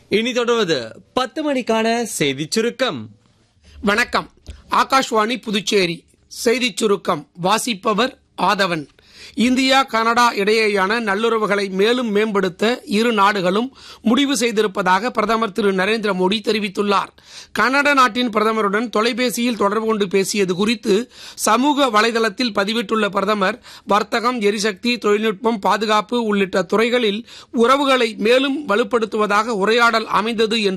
இனி தொடர்வது பத்து மணிக்கான செய்திச் சுருக்கம் வணக்கம் ஆகாஷ்வாணி புதுச்சேரி செய்திச் சுருக்கம் வாசிப்பவர் ஆதவன் இந்தியா கனடா இடையேயான நல்லுறவுகளை மேலும் மேம்படுத்த இரு நாடுகளும் முடிவு செய்திருப்பதாக பிரதமர் திரு நரேந்திர மோடி தெரிவித்துள்ளார் கனடா நாட்டின் பிரதமருடன் தொலைபேசியில் தொடர்பு கொண்டு பேசியது குறித்து சமூக வலைதளத்தில் பதிவிட்டுள்ள பிரதமர் வர்த்தகம் எரிசக்தி தொழில்நுட்பம் பாதுகாப்பு உள்ளிட்ட துறைகளில் உறவுகளை மேலும் வலுப்படுத்துவதாக உரையாடல் அமைந்தது என்று